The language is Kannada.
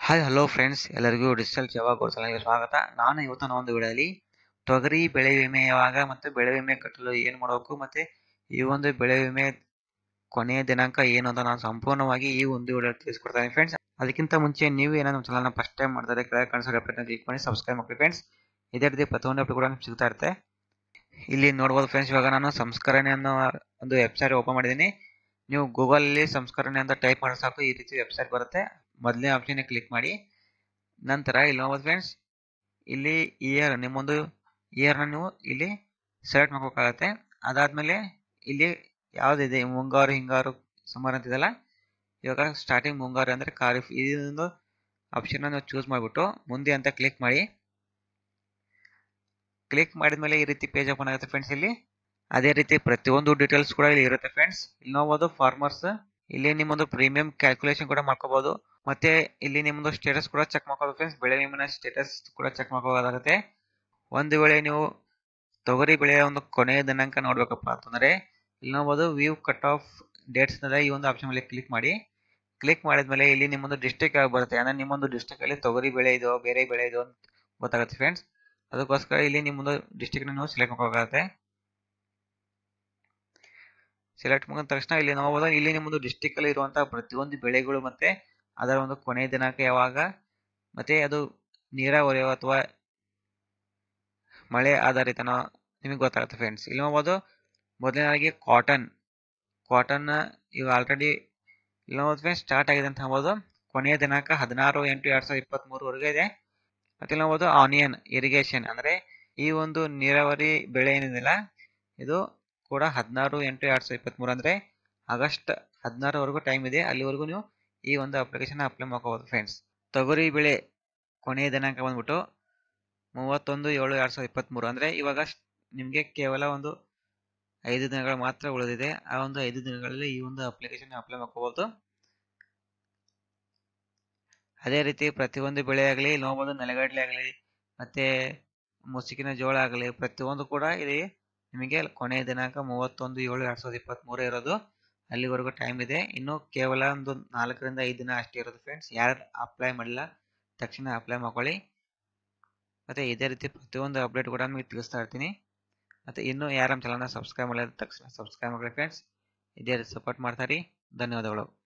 ಹಾಯ್ ಹಲೋ ಫ್ರೆಂಡ್ಸ್ ಎಲ್ಲರಿಗೂ ಡಿಜಿಟಲ್ ಸೇವಾ ಚಾನಲ್ಗೆ ಸ್ವಾಗತ ನಾನು ಇವತ್ತಿನ ಒಂದು ವಿಡಿಯೋದಲ್ಲಿ ತೊಗರಿ ಬೆಳೆ ವಿಮೆ ಯಾವಾಗ ಮತ್ತು ಬೆಳೆ ವಿಮೆ ಕಟ್ಟಲು ಏನು ಮಾಡಬೇಕು ಮತ್ತು ಈ ಒಂದು ಬೆಳೆ ವಿಮೆ ಕೊನೆಯ ದಿನಾಂಕ ಏನು ಅಂತ ನಾನು ಸಂಪೂರ್ಣವಾಗಿ ಈ ಒಂದು ವಿಡಿಯೋ ತಿಳಿಸ್ಕೊಡ್ತೇನೆ ಫ್ರೆಂಡ್ಸ್ ಅದಕ್ಕಿಂತ ಮುಂಚೆ ನೀವು ಏನೋ ನಮ್ಮ ಚಾನಲ್ನ ಫಸ್ಟ್ ಟೈಮ್ ಮಾಡ್ತಾರೆ ಕೆಳಗೆ ಕಾಣಿಸೋ ಅಪ್ಡೇಟ್ನ ಕ್ಲಿಕ್ ಮಾಡಿ ಸಬ್ಸ್ಕ್ರೈಬ್ ಮಾಡಿ ಫ್ರೆಂಡ್ಸ್ ಇದೇ ರೀತಿ ಪ್ರತಿಯೊಂದು ಅಪ್ಡೇಟ್ ಕೂಡ ನಿಮ್ಗೆ ಸಿಗ್ತಾ ಇರುತ್ತೆ ಇಲ್ಲಿ ನೋಡ್ಬೋದು ಫ್ರೆಂಡ್ಸ್ ಇವಾಗ ನಾನು ಸಂಸ್ಕರಣೆ ಅನ್ನೋ ಒಂದು ವೆಬ್ಸೈಟ್ ಓಪನ್ ಮಾಡಿದ್ದೀನಿ ನೀವು ಗೂಗಲಲ್ಲಿ ಸಂಸ್ಕರಣೆ ಅಂತ ಟೈಪ್ ಮಾಡಿದ್ರೆ ಸಾಕು ಈ ರೀತಿ ವೆಬ್ಸೈಟ್ ಬರುತ್ತೆ ಮೊದಲನೇ ಆಪ್ಷನ್ ಕ್ಲಿಕ್ ಮಾಡಿ ನಂತರ ಇಲ್ಲಿ ನೋಡ್ಬೋದು ಫ್ರೆಂಡ್ಸ್ ಇಲ್ಲಿ ಇಯರ್ ನಿಮ್ಮೊಂದು ಇಯರ್ನ ನೀವು ಇಲ್ಲಿ ಸೆಲೆಕ್ಟ್ ಮಾಡ್ಕೋಕ್ಕಾಗತ್ತೆ ಅದಾದಮೇಲೆ ಇಲ್ಲಿ ಯಾವುದಿದೆ ಮುಂಗಾರು ಹಿಂಗಾರು ಸಮ್ಮರ್ ಅಂತಿದೆಲ್ಲ ಇವಾಗ ಸ್ಟಾರ್ಟಿಂಗ್ ಮುಂಗಾರು ಅಂದರೆ ಖಾರಿಫ್ ಇದೊಂದು ಆಪ್ಷನ್ನ ನೀವು ಚೂಸ್ ಮಾಡಿಬಿಟ್ಟು ಮುಂದೆ ಅಂತ ಕ್ಲಿಕ್ ಮಾಡಿ ಕ್ಲಿಕ್ ಮಾಡಿದ್ಮೇಲೆ ಈ ರೀತಿ ಪೇಜ್ ಓಪನ್ ಆಗುತ್ತೆ ಫ್ರೆಂಡ್ಸ್ ಇಲ್ಲಿ ಅದೇ ರೀತಿ ಪ್ರತಿಯೊಂದು ಡೀಟೇಲ್ಸ್ ಕೂಡ ಇಲ್ಲಿ ಇರುತ್ತೆ ಫ್ರೆಂಡ್ಸ್ ಇಲ್ಲಿ ನೋಡ್ಬೋದು ಫಾರ್ಮರ್ಸ್ ಇಲ್ಲಿ ನಿಮ್ಮೊಂದು ಪ್ರೀಮಿಯಂ ಕ್ಯಾಲ್ಕುಲೇಷನ್ ಕೂಡ ಮಾಡ್ಕೋಬಹುದು ಮತ್ತೆ ಇಲ್ಲಿ ನಿಮ್ಮದು ಸ್ಟೇಟಸ್ ಕೂಡ ಚೆಕ್ ಮಾಡ್ಕೋಬಹುದು ಫ್ರೆಂಡ್ಸ್ ಬೆಳೆ ವಿಮೆನ ಸ್ಟೇಟಸ್ ಕೂಡ ಚೆಕ್ ಮಾಡ್ಕೋಬೋದಾಗುತ್ತೆ ಒಂದು ವೇಳೆ ನೀವು ತೊಗರಿ ಬೆಳೆಯ ಒಂದು ಕೊನೆಯ ದಿನಾಂಕ ನೋಡ್ಬೇಕಪ್ಪ ಅಂತಂದ್ರೆ ಇಲ್ಲಿ ನೋಡ್ಬೋದು ವ್ಯೂ ಕಟ್ ಆಫ್ ಡೇಟ್ಸ್ ಅಂದರೆ ಈ ಒಂದು ಆಪ್ಷನ್ ಮೇಲೆ ಕ್ಲಿಕ್ ಮಾಡಿ ಕ್ಲಿಕ್ ಮಾಡಿದ್ಮೇಲೆ ಇಲ್ಲಿ ನಿಮ್ಮೊಂದು ಡಿಸ್ಟಿಕ್ ಯಾವಾಗ ಬರುತ್ತೆ ಅಂದ್ರೆ ನಿಮ್ಮೊಂದು ಡಿಸ್ಟಿಕ್ ಅಲ್ಲಿ ತೊಗರಿ ಬೆಳೆ ಇದೋ ಬೇರೆ ಬೆಳೆ ಇದೋ ಅಂತ ಗೊತ್ತಾಗುತ್ತೆ ಫ್ರೆಂಡ್ಸ್ ಅದಕ್ಕೋಸ್ಕರ ಇಲ್ಲಿ ನಿಮ್ಮೊಂದು ಡಿಸ್ಟಿಕ್ನ ನೀವು ಸೆಲೆಕ್ಟ್ ಮಾಡ್ಕೋಬೇಕಾಗುತ್ತೆ ಸೆಲೆಕ್ಟ್ ಮಾಡಿದ ತಕ್ಷಣ ಇಲ್ಲಿ ನೋಡಬಹುದು ಇಲ್ಲಿ ನಿಮ್ಮದು ಡಿಸ್ಟಿಕ್ ಅಲ್ಲಿ ಇರುವಂತಹ ಪ್ರತಿಯೊಂದು ಬೆಳೆಗಳು ಮತ್ತೆ ಅದರ ಒಂದು ಕೊನೆಯ ದಿನಾಂಕ ಯಾವಾಗ ಮತ್ತೆ ಅದು ನೀರಾವರಿ ಅಥವಾ ಮಳೆ ಆಧಾರಿತನೋ ನಿಮಗೆ ಗೊತ್ತಾಗುತ್ತೆ ಫ್ರೆಂಡ್ಸ್ ಇಲ್ಲಿ ನೋಡ್ಬೋದು ಮೊದಲನೇದಾಗಿ ಕಾಟನ್ ಕಾಟನ್ ಇವು ಆಲ್ರೆಡಿ ಇಲ್ಲಿ ನೋಡ್ಬೋದು ಫ್ರೆಂಡ್ಸ್ ಸ್ಟಾರ್ಟ್ ಆಗಿದೆ ಅಂತ ಹೇಳ್ಬೋದು ಕೊನೆಯ ದಿನಾಂಕ ಹದಿನಾರು ಎಂಟು ಎರಡ್ ಸಾವಿರದ ಇಪ್ಪತ್ತ್ ಮೂರವರೆಗೆ ಇದೆ ಮತ್ತೆ ಇಲ್ಲಿ ನೋಡ್ಬೋದು ಆನಿಯನ್ ಇರಿಗೇಷನ್ ಅಂದ್ರೆ ಈ ಒಂದು ನೀರಾವರಿ ಬೆಳೆ ಏನಿದೆಯಲ್ಲ ಇದು ಕೂಡ ಹದಿನಾರು ಎಂಟು ಎರಡ್ ಸಾವಿರದ ಇಪ್ಪತ್ತ್ ಮೂರು ಅಂದ್ರೆ ಆಗಸ್ಟ್ ಹದಿನಾರವರೆಗೂ ಟೈಮ್ ಇದೆ ಅಲ್ಲಿವರೆಗೂ ನೀವು ಈ ಒಂದು ಅಪ್ಲಿಕೇಶನ್ ಅಪ್ಲೈ ಮಾಡ್ಕೋಬಹುದು ಫ್ರೆಂಡ್ಸ್ ತೊಗರಿ ಬೆಳೆ ಕೊನೆಯ ದಿನಾಂಕ ಬಂದ್ಬಿಟ್ಟು ಮೂವತ್ತೊಂದು ಏಳು ಎರಡ್ ಸಾವಿರದ ಇಪ್ಪತ್ತ್ ಮೂರು ಅಂದ್ರೆ ಇವಾಗ ನಿಮಗೆ ಕೇವಲ ಒಂದು ಐದು ದಿನಗಳು ಮಾತ್ರ ಉಳಿದಿದೆ ಆ ಒಂದು ಐದು ದಿನಗಳಲ್ಲಿ ಈ ಒಂದು ಅಪ್ಲಿಕೇಶನ್ ಅಪ್ಲೈ ಮಾಡ್ಕೋಬಹುದು ಅದೇ ರೀತಿ ಪ್ರತಿಯೊಂದು ಬೆಳೆ ಆಗಲಿ ನೋಡ್ಬೋದು ನೆಲಗಡಲೆ ಆಗಲಿ ಮತ್ತೆ ಮುಸುಕಿನ ಜೋಳ ಆಗಲಿ ಪ್ರತಿಯೊಂದು ಕೂಡ ಇಲ್ಲಿ ನಿಮಗೆ ಕೊನೆಯ ದಿನಾಂಕ ಮೂವತ್ತೊಂದು ಏಳು ಎರಡ್ ಸಾವಿರದ ಇಪ್ಪತ್ತ್ ಮೂರು ಇರೋದು ಅಲ್ಲಿವರೆಗೂ ಟೈಮ್ ಇದೆ ಇನ್ನು ಕೇವಲ ಒಂದು ನಾಲ್ಕರಿಂದ ಐದು ದಿನ ಅಷ್ಟೇ ಇರೋದು ಫ್ರೆಂಡ್ಸ್ ಯಾರು ಅಪ್ಲೈ ಮಾಡಿಲ್ಲ ತಕ್ಷಣ ಅಪ್ಲೈ ಮಾಡ್ಕೊಳ್ಳಿ ಮತ್ತೆ ಇದೇ ರೀತಿ ಪ್ರತಿಯೊಂದು ಅಪ್ಡೇಟ್ ಕೂಡ ನಿಮಗೆ ತಿಳಿಸ್ತಾ ಇರ್ತೀನಿ ಮತ್ತೆ ಇನ್ನೂ ಯಾರು ನಮ್ಮ ಚಾನಲ್ನ ಸಬ್ಸ್ಕ್ರೈಬ್ ಮಾಡಿದ ತಕ್ಷಣ ಸಬ್ಸ್ಕ್ರೈಬ್ ಮಾಡಿ ಫ್ರೆಂಡ್ಸ್ ಇದೇ ರೀತಿ ಸಪೋರ್ಟ್ ಮಾಡ್ತಾರೆ ಧನ್ಯವಾದಗಳು